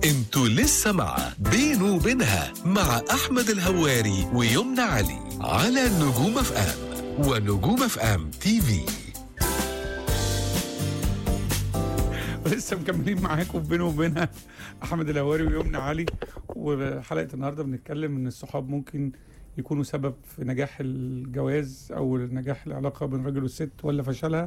انتوا لسه مع بينه وبينها مع احمد الهواري ويمنى علي على نجوم اف ام ونجوم اف ام تي في لسه مكملين معاكم بينه وبينها احمد الهواري ويمنى علي وحلقه النهارده بنتكلم ان الصحاب ممكن يكونوا سبب في نجاح الجواز او نجاح العلاقه بين الراجل والست ولا فشلها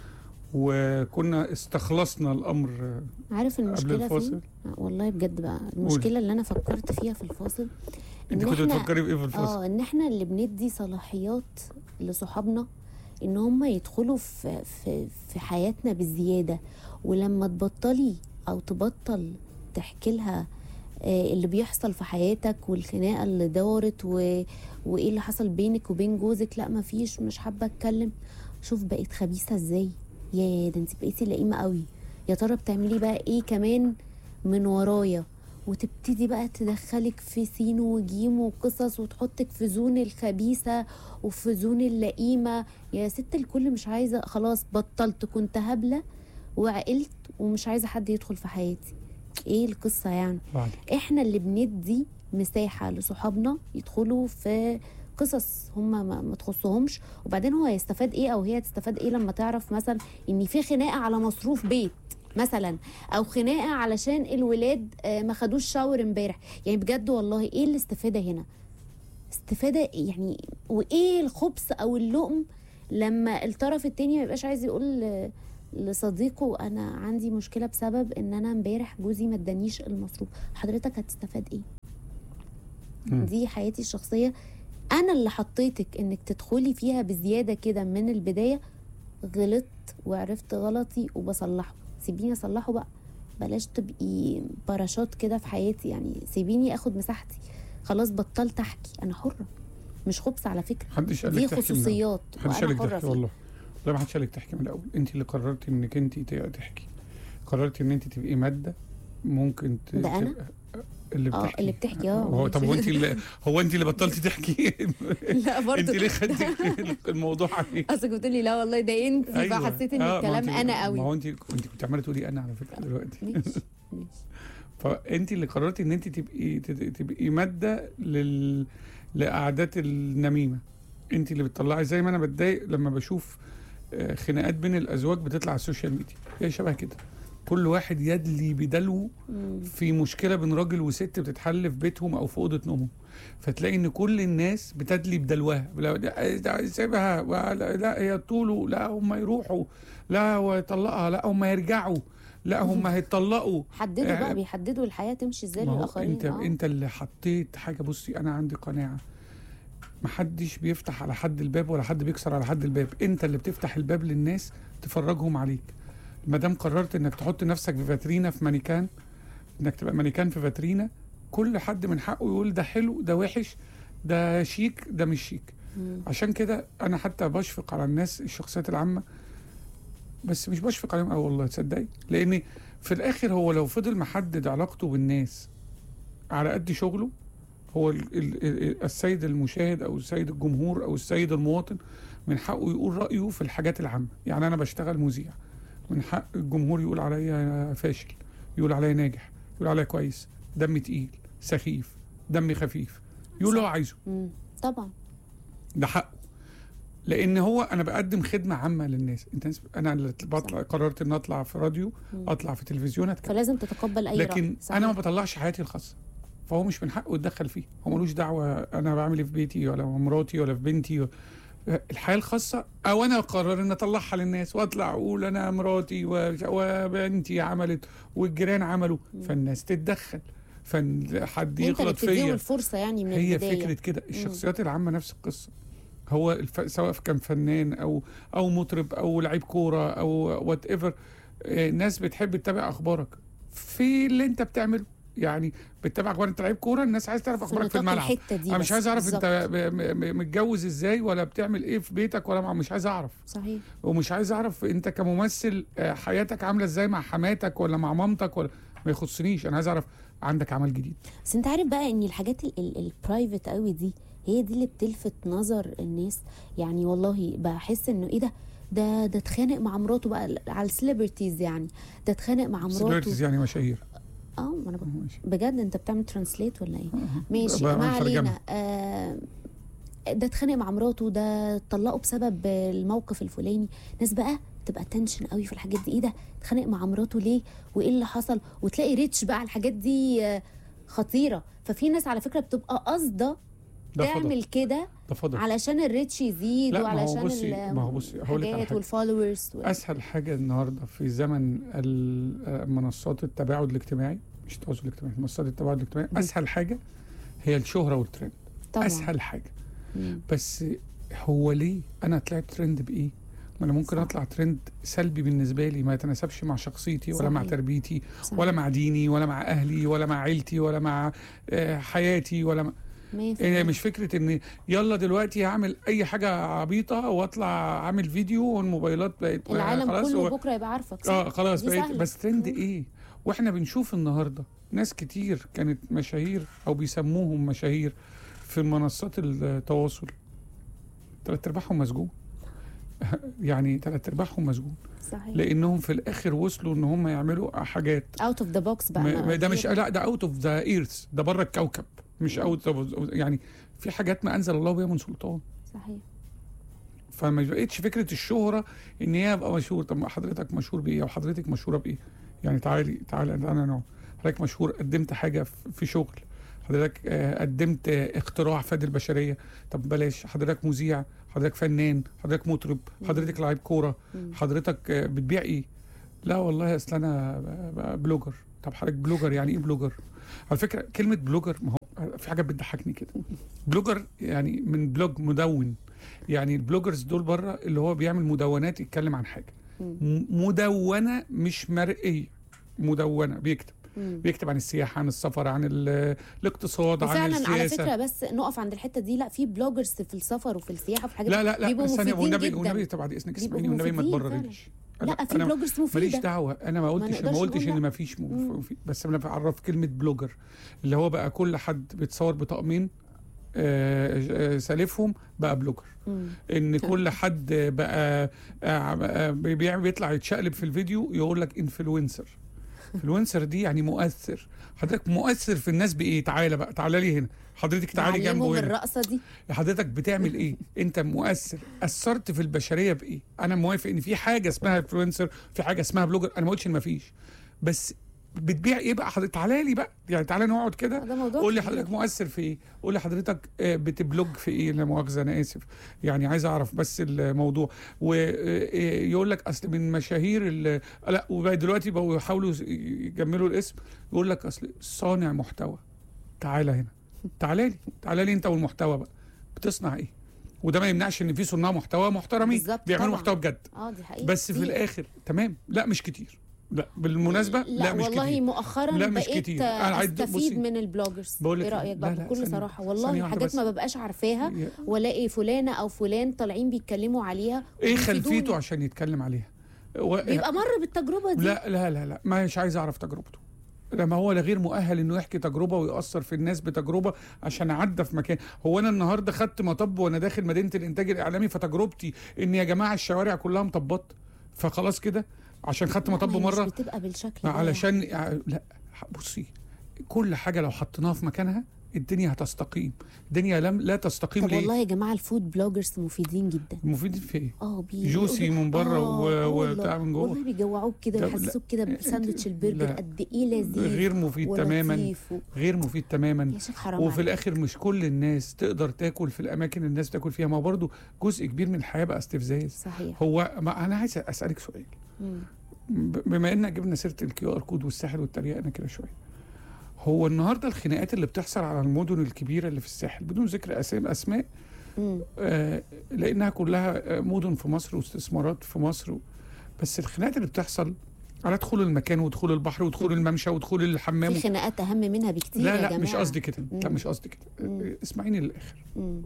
وكنا استخلصنا الامر عارف المشكله الفاصل؟ فين آه، والله بجد بقى المشكله اللي انا فكرت فيها في الفاصل انت كنت بتفكري في ايه في الفاصل؟ اه ان احنا اللي بندي صلاحيات لصحابنا ان هم يدخلوا في في في حياتنا بالزياده ولما تبطلي او تبطل تحكي لها آه، اللي بيحصل في حياتك والخناقه اللي دارت و... وايه اللي حصل بينك وبين جوزك لا ما فيش مش حابه اتكلم شوف بقيت خبيثه ازاي يا ده انت بقيتي لئيمه قوي يا ترى بتعملي بقى ايه كمان من ورايا وتبتدي بقى تدخلك في سين وجيم وقصص وتحطك في زون الخبيثة وفي زون اللئيمة يا ست الكل مش عايزة خلاص بطلت كنت هبلة وعقلت ومش عايزة حد يدخل في حياتي ايه القصة يعني بعد احنا اللي بندي مساحة لصحابنا يدخلوا في قصص هم ما, ما تخصهمش وبعدين هو هيستفاد ايه او هي تستفاد ايه لما تعرف مثلا ان في خناقة على مصروف بيت مثلا او خناقه علشان الولاد آه، ما خدوش شاور امبارح يعني بجد والله ايه الاستفاده هنا استفاده يعني وايه الخبث او اللؤم لما الطرف التاني ما يبقاش عايز يقول ل- لصديقه انا عندي مشكله بسبب ان انا امبارح جوزي ما ادانيش المصروف حضرتك هتستفاد ايه مم. دي حياتي الشخصيه انا اللي حطيتك انك تدخلي فيها بزياده كده من البدايه غلطت وعرفت غلطي وبصلحه سيبيني اصلحه بقى بلاش تبقي باراشوت كده في حياتي يعني سيبيني اخد مساحتي خلاص بطلت احكي انا حره مش خبث على فكره محدش قال دي لك تحكي من خصوصيات محدش قال وانا لك حره تحكي فيها والله لا ما حدش قال لك تحكي من الاول انت اللي قررتي انك انت ت- تحكي قررتي ان انت تبقي ماده ممكن ت... ده أنا؟ تبقى- اللي اه بتحكي اللي بتحكي اه هو طب هو انت اللي هو انت اللي بطلتي تحكي لا برضه انت ليه خدتي الموضوع عليك اصل كنت لي لا والله ده انت أيوة. فحسيت ان آه، ما الكلام انت- انا قوي ما هو انت انت كنت عماله تقولي انا على فكره دلوقتي ماشي ماشي فانت اللي قررتي ان انت تبقي تت- تبقي ماده لل لقعدات النميمه انت اللي بتطلعي زي ما انا بتضايق لما بشوف آه، خناقات بين الازواج بتطلع على السوشيال ميديا هي شبه كده كل واحد يدلي بدلو مم. في مشكله بين راجل وست بتتحل في بيتهم او في اوضه نومهم فتلاقي ان كل الناس بتدلي بدلوها لا ده- ده سيبها ولا- لا هي طوله لا هم يروحوا لا هو يطلقها لا هم يرجعوا لا هم هيتطلقوا حددوا آه، بقى بيحددوا الحياه تمشي ازاي ما هو للاخرين انت اه انت اللي حطيت حاجه بصي انا عندي قناعه محدش بيفتح على حد الباب ولا حد بيكسر على حد الباب انت اللي بتفتح الباب للناس تفرجهم عليك ما دام قررت انك تحط نفسك في فاترينا في مانيكان انك تبقى مانيكان في فاترينا كل حد من حقه يقول ده حلو ده وحش ده شيك ده مش شيك مم. عشان كده انا حتى بشفق على الناس الشخصيات العامه بس مش بشفق عليهم قوي والله تصدقي لان في الاخر هو لو فضل محدد علاقته بالناس على قد شغله هو ال ال ال السيد المشاهد او السيد الجمهور او السيد المواطن من حقه يقول رايه في الحاجات العامه يعني انا بشتغل مذيع من حق الجمهور يقول عليا فاشل يقول عليا ناجح يقول عليا كويس دمي تقيل سخيف دمي خفيف يقول اللي هو عايزه مم. طبعا ده حقه لان هو انا بقدم خدمه عامه للناس انت انا اللي بطلع قررت ان اطلع في راديو مم. اطلع في تلفزيون اتكلم فلازم تتقبل اي لكن رأي صحيح. انا ما بطلعش حياتي الخاصه فهو مش من حقه يتدخل فيه هو ملوش دعوه انا بعمل ايه في بيتي ولا مع مراتي ولا في بنتي و... الحياه الخاصه او انا اقرر ان اطلعها للناس واطلع اقول انا مراتي و... وبنتي عملت والجيران عملوا فالناس تتدخل فحد انت اللي يغلط بتديهم فيا الفرصه يعني من هي البدايه فكره كده الشخصيات العامه نفس القصه هو الف... سواء كان فنان او او مطرب او لعيب كوره او وات ايفر ناس بتحب تتابع اخبارك في اللي انت بتعمله يعني بتتابع اخبار انت لعيب كوره الناس عايز تعرف اخبارك في نطاق الملعب الحته دي انا بس. مش عايز اعرف بالظبط. انت ب- م- م- متجوز ازاي ولا بتعمل ايه في بيتك ولا مع مش عايز اعرف صحيح ومش عايز اعرف انت كممثل آه، حياتك عامله ازاي مع حماتك ولا مع مامتك ولا ما يخصنيش انا عايز اعرف عندك عمل جديد بس انت عارف بقى ان الحاجات البرايفت قوي دي هي دي اللي بتلفت نظر الناس يعني والله بحس انه ايه ده ده ده اتخانق مع مراته بقى على السليبرتيز يعني ده اتخانق مع مراته سيلبرتيز يعني مشاهير اه ما انا ب- ماشي بجد انت بتعمل ترانسليت ولا ايه ماشي بعمل ما ترجمة. علينا آه ده اتخانق مع مراته ده طلقوا بسبب الموقف الفلاني ناس بقى تبقى تنشن قوي في الحاجات دي ايه ده اتخانق مع مراته ليه وايه اللي حصل وتلاقي ريتش بقى على الحاجات دي آه، خطيره ففي ناس على فكره بتبقى قاصده ده فضل تعمل كده ده فضل علشان الريتش يزيد لا، ما هو وعلشان بصي- ما هو بصي، هقول لك على الحاجات حاجة. والفولورز اسهل حاجه النهارده في زمن ال- منصات التباعد الاجتماعي مش التواصل الاجتماعي منصات التباعد الاجتماعي مم. اسهل حاجه هي الشهره والترند طبعا اسهل حاجه مم. بس هو ليه انا طلعت ترند بايه ما انا ممكن صح. اطلع ترند سلبي بالنسبه لي ما يتناسبش مع شخصيتي ولا مع صحيح. تربيتي صح. ولا مع ديني ولا مع اهلي ولا مع عيلتي ولا مع آه، حياتي ولا مع مية في هي المية. مش فكره ان يلا دلوقتي هعمل اي حاجه عبيطه واطلع اعمل فيديو والموبايلات بقت العالم خلاص كله هو- بكره يبقى عارفك صح؟ اه خلاص دي بقيت سهلة. بس ترند مم. ايه واحنا بنشوف النهارده ناس كتير كانت مشاهير او بيسموهم مشاهير في منصات التواصل تلات ارباعهم مسجون يعني تلات ارباعهم مسجون صحيح لانهم في الاخر وصلوا ان هم يعملوا حاجات اوت اوف ذا بوكس بقى ما ما ده مش غير- لا ده اوت اوف ذا ايرث ده بره الكوكب مش اوت يعني في حاجات ما انزل الله بها من سلطان صحيح فما بقتش فكره الشهره ان هي ابقى مشهور طب ما حضرتك مشهور بايه او حضرتك مشهوره بايه يعني تعالي تعالى انا نوع حضرتك مشهور قدمت حاجه في- في شغل حضرتك آه، قدمت آه، اختراع فاد البشريه طب بلاش حضرتك مذيع حضرتك فنان حضرتك مطرب حضرتك لاعب كوره مم. حضرتك آه، بتبيع ايه لا والله اصل انا ب- ب- بلوجر طب حضرتك بلوجر يعني ايه بلوجر على فكره كلمه بلوجر ما هو في حاجه بتضحكني كده بلوجر يعني من بلوج مدون يعني البلوجرز دول بره اللي هو بيعمل مدونات يتكلم عن حاجه مم. م- مدونه مش مرئيه مدونه بيكتب مم. بيكتب عن السياحه عن السفر عن ال- الاقتصاد عن وفعلا على السياسه فكره بس نقف عند الحته دي لا في بلوجرز في السفر وفي السياحه وفي حاجات لا لا لا بيبقوا ثانية مفيدين والنبي جدا. والنبي طب بعد اذنك بيبقوا اسمعيني والنبي ما مفيدين تبرريش لا في أنا بلوجرز ماليش مفيده دعوه انا ما قلتش ما نقدرش قلتش نقول ان لا. ما فيش مم. مفيد بس انا بعرف كلمه بلوجر اللي هو بقى كل حد بيتصور بطقمين آه، آه، سالفهم بقى بلوجر مم. ان كل حد بقى آه، آه، بيبيع بيطلع يتشقلب في الفيديو يقول لك انفلونسر انفلونسر دي يعني مؤثر حضرتك مؤثر في الناس بايه تعالى بقى تعالى لي هنا حضرتك تعالي نعلمهم جنبه هنا الرقصه دي حضرتك بتعمل ايه انت مؤثر اثرت في البشريه بايه انا موافق ان في حاجه اسمها انفلونسر في حاجه اسمها بلوجر انا ما قلتش ان ما فيش بس بتبيع ايه بقى حضرتك تعالى لي بقى يعني تعالى نقعد كده ده موضوع قول لي كبير. حضرتك مؤثر في ايه قول لي حضرتك آه، بتبلوج في ايه لا مؤاخذه انا اسف يعني عايز اعرف بس الموضوع ويقول لك اصل من مشاهير ال- لا وبقى دلوقتي بقوا يحاولوا يجملوا الاسم يقول لك اصل صانع محتوى تعالى هنا تعالى لي تعالى لي انت والمحتوى بقى بتصنع ايه وده ما يمنعش ان في صناع محتوى محترمين بالظبط بيعملوا طبعاً. محتوى بجد اه دي حقيقه بس في كتير. الاخر تمام لا مش كتير لا بالمناسبه لا, لا, مش والله كتير مؤخرا لا، مش بقيت كتير. أنا عايز- استفيد بصي، من البلوجرز بقول لك ايه إيه؟ رايك لا، بقى لا، بكل ثانية- صراحه ثانية والله واحدة حاجات بس. ما ببقاش عارفاها يا- والاقي فلانه او فلان طالعين بيتكلموا عليها ايه وبيفيدوني. خلفيته عشان يتكلم عليها و... بيبقى مر بالتجربه دي لا لا لا لا مش عايز اعرف تجربته لما هو لا غير مؤهل انه يحكي تجربه ويأثر في الناس بتجربه عشان عدى في مكان هو انا النهارده خدت مطب وانا داخل مدينه الانتاج الاعلامي فتجربتي ان يا جماعه الشوارع كلها مطبات فخلاص كده عشان خدت لا، مطب ما هي مره مش بتبقى بالشكل ده علشان لا بصي كل حاجه لو حطيناها في مكانها الدنيا هتستقيم الدنيا لم لا تستقيم طب ليه والله يا جماعه الفود بلوجرز مفيدين جدا المفيد في ايه اه بي جوسي من بره و- آه، وبتاع من جوه. والله بيجوعوك كده ده- ويحسسوك كده لا، بساندوتش لا. البرجر قد ايه لذيذ غير مفيد تماما ولطيف و... غير مفيد تماما يا شيخ حرام وفي عليك. الاخر مش كل الناس تقدر تاكل في الاماكن الناس بتاكل فيها ما هو برضو جزء كبير من الحياه بقى استفزاز صحيح هو ما انا عايز اسالك سؤال مم. ب- بما ان جبنا سيره الكيو ار كود والساحل والتريقه كده شويه هو النهارده الخناقات اللي بتحصل على المدن الكبيره اللي في الساحل بدون ذكر اسامي اسماء مم. آه لانها كلها آه، مدن في مصر واستثمارات في مصر و... بس الخناقات اللي بتحصل على دخول المكان ودخول البحر ودخول الممشى ودخول الحمام في خناقات اهم منها بكتير لا يا لا جماعه مش قصدي كده لا مم. مش قصدي كده مم. آه، اسمعيني للاخر مم.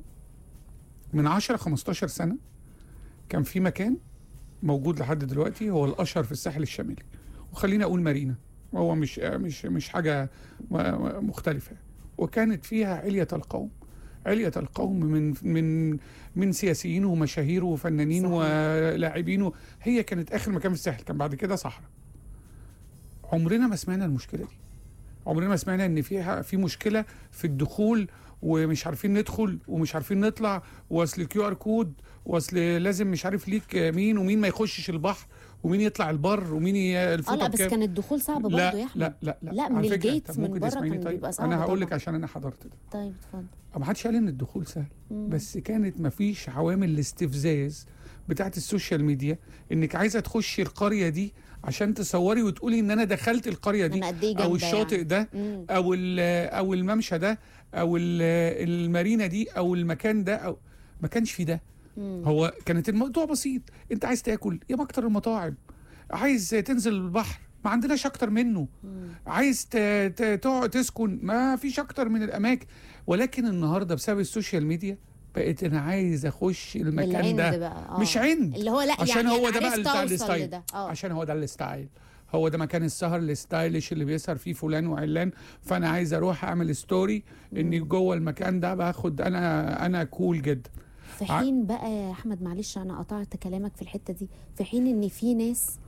من 10 15 سنه كان في مكان موجود لحد دلوقتي هو الاشهر في الساحل الشمالي وخلينا اقول مارينا وهو مش مش مش حاجه م- مختلفه وكانت فيها عليه القوم علية القوم من من من سياسيين ومشاهير وفنانين صحيح. ولاعبين و- هي كانت اخر مكان في الساحل كان بعد كده صحراء عمرنا ما سمعنا المشكله دي عمرنا ما سمعنا ان في في مشكله في الدخول ومش عارفين ندخل ومش عارفين نطلع واصل كيو ار كود واصل لازم مش عارف ليك مين ومين ما يخشش البحر ومين يطلع البر ومين ي- اه الفوطه لا بس بكام كان الدخول صعب برضه لا يا احمد لا لا لا لا، من على فكرة، الجيت طب من ممكن بره تسمعيني كان طيب بيبقى صعب انا هقول لك طبعا. عشان انا حضرت ده طيب اتفضل ما حدش قال ان الدخول سهل مم. بس كانت ما فيش عوامل الاستفزاز بتاعت السوشيال ميديا انك عايزه تخشي القريه دي عشان تصوري وتقولي ان انا دخلت القريه دي انا قد ايه او جامده الشاطئ يعني. ده مم. او ال- او الممشى ده او ال- المارينا دي او المكان ده او ما كانش في ده مم. هو كانت الموضوع بسيط انت عايز تاكل يا اكتر المطاعم عايز تنزل البحر ما عندناش اكتر منه مم. عايز ت- ت- تقعد تسكن ما فيش اكتر من الاماكن ولكن النهارده بسبب السوشيال ميديا بقيت انا عايز اخش المكان بالعند ده بقى آه. مش عند اللي هو لا عشان يعني هو أنا ده بقى عرفت بتاع أوصل الستايل لده. اه عشان هو ده الستايل هو ده مكان السهر الستايلش اللي بيسهر فيه فلان وعلان فانا عايز اروح اعمل ستوري اني جوه المكان ده باخد انا انا كول جدا في حين بقى يا احمد معلش انا قطعت كلامك في الحته دي في حين ان في ناس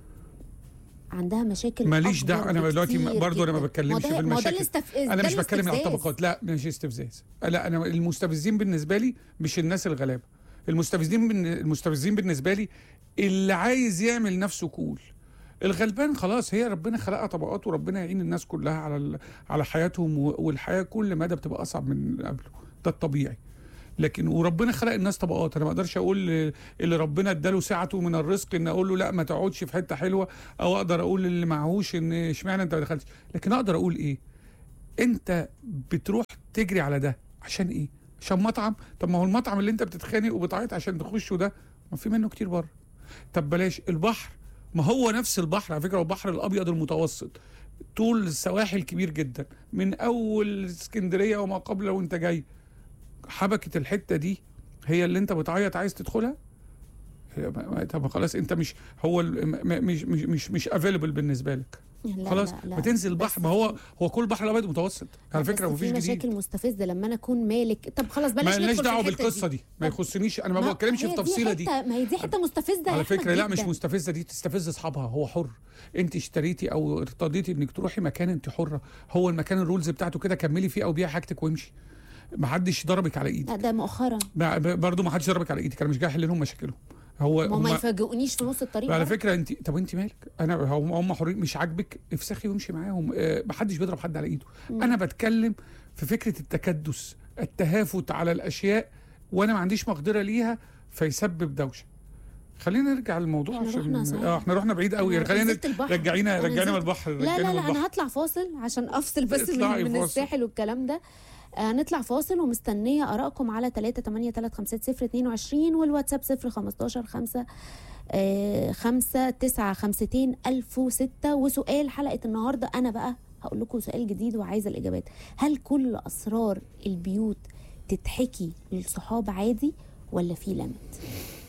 عندها مشاكل ماليش أكبر دعوه انا دلوقتي بكتير برضه انا ما جداً. بتكلمش ما ده- في ما ده المشاكل الاستف... انا ده مش بتكلم على الاستفزاز. الطبقات لا مش استفزاز لا انا المستفزين بالنسبه لي مش الناس الغلابه المستفزين بن... المستفزين بالنسبه لي اللي عايز يعمل نفسه كول الغلبان خلاص هي ربنا خلقها طبقات وربنا يعين الناس كلها على ال... على حياتهم و... والحياه كل مدى بتبقى اصعب من اللي قبله ده الطبيعي لكن وربنا خلق الناس طبقات انا ما اقدرش اقول اللي ربنا اداله سعته من الرزق ان اقول له لا ما تقعدش في حته حلوه او اقدر اقول اللي معهوش ان اشمعنى انت ما دخلتش لكن اقدر اقول ايه انت بتروح تجري على ده عشان ايه عشان مطعم طب ما هو المطعم اللي انت بتتخانق وبتعيط عشان تخشه ده ما في منه كتير بره طب بلاش البحر ما هو نفس البحر على فكره هو البحر الابيض المتوسط طول السواحل كبير جدا من اول اسكندريه وما قبل لو انت جاي حبكه الحته دي هي اللي انت بتعيط عايز تدخلها هي ما- ما- طب خلاص انت مش هو ال- م- م- مش مش مش مش افيلبل بالنسبه لك لا خلاص لا لا. ما تنزل البحر بس ما هو هو كل البحر الابيض متوسط على بس فكره في مفيش جديد مشاكل مستفزه لما انا اكون مالك طب خلاص بلاش ما ندخل لناش في دعوه الحتة بالقصه دي ما طب- يخصنيش انا ما ما بتكلمش في هي التفصيله دي حتة- ما هي دي حته مستفزه يا على أحمد فكره لا مش جداً. مستفزه دي تستفز اصحابها هو حر انت اشتريتي او ارتضيتي انك تروحي مكان انت حره هو المكان الرولز بتاعته كده كملي فيه او بيعي حاجتك وامشي ما حدش ضربك على ايدك لا ده مؤخرا برضه ما حدش ضربك على ايدك انا مش جاي احل لهم مشاكلهم هو ما هم هم يفاجئونيش في نص الطريق على برضه. فكره انت طب انت مالك انا هم هم حرين مش عاجبك افسخي وامشي معاهم آه، ما حدش بيضرب حد على ايده مم. انا بتكلم في فكره التكدس التهافت على الاشياء وانا ما عنديش مقدره ليها فيسبب دوشه خلينا نرجع للموضوع احنا عشان رحنا صحيح. اه احنا رحنا بعيد قوي أنا خلينا نزلت البحر. رجعينا أنا رجعينا من نزلت- البحر لا رجعينا لا من لا البحر انا هطلع فاصل عشان افصل بس اطلعي من, من فاصل. الساحل والكلام ده آه، هنطلع فاصل ومستنيه ارائكم على 3 8 3 5 0 22 والواتساب 0 15 5 5 9 5 1006 وسؤال حلقه النهارده انا بقى هقول لكم سؤال جديد وعايزه الاجابات هل كل اسرار البيوت تتحكي للصحاب عادي ولا في لمت